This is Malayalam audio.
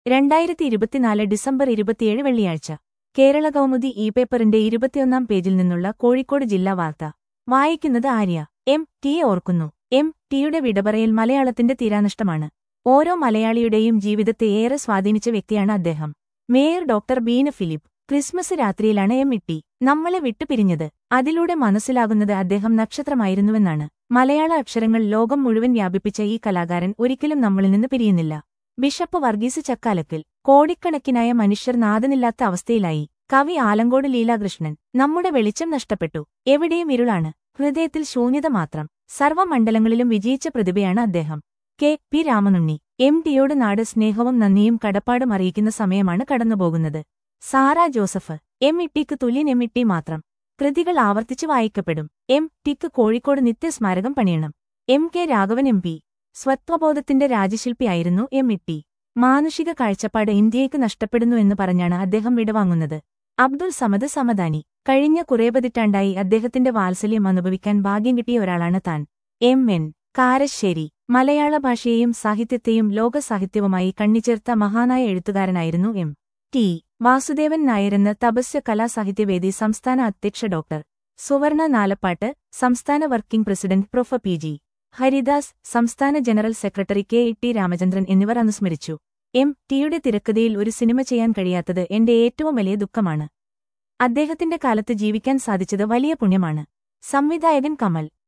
രണ്ടായിരത്തി ഇരുപത്തിനാല് ഡിസംബർ ഇരുപത്തിയേഴ് വെള്ളിയാഴ്ച കേരള കൗമുദി ഇ പേപ്പറിന്റെ ഇരുപത്തിയൊന്നാം പേജിൽ നിന്നുള്ള കോഴിക്കോട് ജില്ലാ വാർത്ത വായിക്കുന്നത് ആര്യ എം ടിയെ ഓർക്കുന്നു എം ടിയുടെ വിടപറയൽ മലയാളത്തിന്റെ തീരാനഷ്ടമാണ് ഓരോ മലയാളിയുടെയും ജീവിതത്തെ ഏറെ സ്വാധീനിച്ച വ്യക്തിയാണ് അദ്ദേഹം mayor doctor Beena Philip Christmas രാത്രിയിലാണ് എം ഇട്ടി നമ്മളെ വിട്ടുപിരിഞ്ഞത് അതിലൂടെ മനസ്സിലാകുന്നത് അദ്ദേഹം നക്ഷത്രമായിരുന്നുവെന്നാണ് മലയാള അക്ഷരങ്ങൾ ലോകം മുഴുവൻ വ്യാപിപ്പിച്ച ഈ കലാകാരൻ ഒരിക്കലും നമ്മളിൽ നിന്ന് പിരിയുന്നില്ല ബിഷപ്പ് വർഗീസ് ചക്കാലക്കൽ കോടിക്കണക്കിനായ മനുഷ്യർ നാഥനില്ലാത്ത അവസ്ഥയിലായി കവി ആലങ്കോട് ലീലാകൃഷ്ണൻ നമ്മുടെ വെളിച്ചം നഷ്ടപ്പെട്ടു എവിടെയും ഇരുളാണ് ഹൃദയത്തിൽ ശൂന്യത മാത്രം സർവ്വമണ്ഡലങ്ങളിലും വിജയിച്ച പ്രതിഭയാണ് അദ്ദേഹം കെ പി രാമനുണ്ണി എം ടിയോട് നാട് സ്നേഹവും നന്ദിയും കടപ്പാടും അറിയിക്കുന്ന സമയമാണ് കടന്നുപോകുന്നത് സാറ ജോസഫ് എം ഇട്ടിക്ക് തുല്യൻ എം ഇട്ടി മാത്രം കൃതികൾ ആവർത്തിച്ച് വായിക്കപ്പെടും എം ടിക്ക് കോഴിക്കോട് നിത്യസ്മാരകം പണിയണം M K Raghavan M P സ്വത്വബോധത്തിന്റെ രാജശില്പിയായിരുന്നു എം ഇട്ടി മാനുഷിക കാഴ്ചപ്പാട് ഇന്ത്യയ്ക്ക് നഷ്ടപ്പെടുന്നു എന്ന് പറഞ്ഞാണ് അദ്ദേഹം വിടവാങ്ങുന്നത് അബ്ദുൾ സമദ് സമദാനി കഴിഞ്ഞ കുറേ പതിറ്റാണ്ടായി അദ്ദേഹത്തിന്റെ വാത്സല്യം അനുഭവിക്കാൻ ഭാഗ്യം കിട്ടിയ ഒരാളാണ് താൻ എം എൻ കാരശ്ശേരി മലയാള ഭാഷയെയും സാഹിത്യത്തെയും ലോകസാഹിത്യവുമായി കണ്ണിച്ചേർത്ത മഹാനായ എഴുത്തുകാരനായിരുന്നു എം ടി വാസുദേവൻ നായരെന്ന് തപസ്യ കലാസാഹിത്യവേദി സംസ്ഥാന അധ്യക്ഷ ഡോക്ടർ സുവർണ നാലപ്പാട്ട് സംസ്ഥാന working president prof P G Haridas സംസ്ഥാന general secretary K E T Ramachandran എന്നിവർ അനുസ്മരിച്ചു എം ടിയുടെ തിരക്കഥയിൽ ഒരു സിനിമ ചെയ്യാൻ കഴിയാത്തത് എന്റെ ഏറ്റവും വലിയ ദുഃഖമാണ് അദ്ദേഹത്തിന്റെ കാലത്ത് ജീവിക്കാൻ സാധിച്ചത് വലിയ പുണ്യമാണ് സംവിധായകൻ കമൽ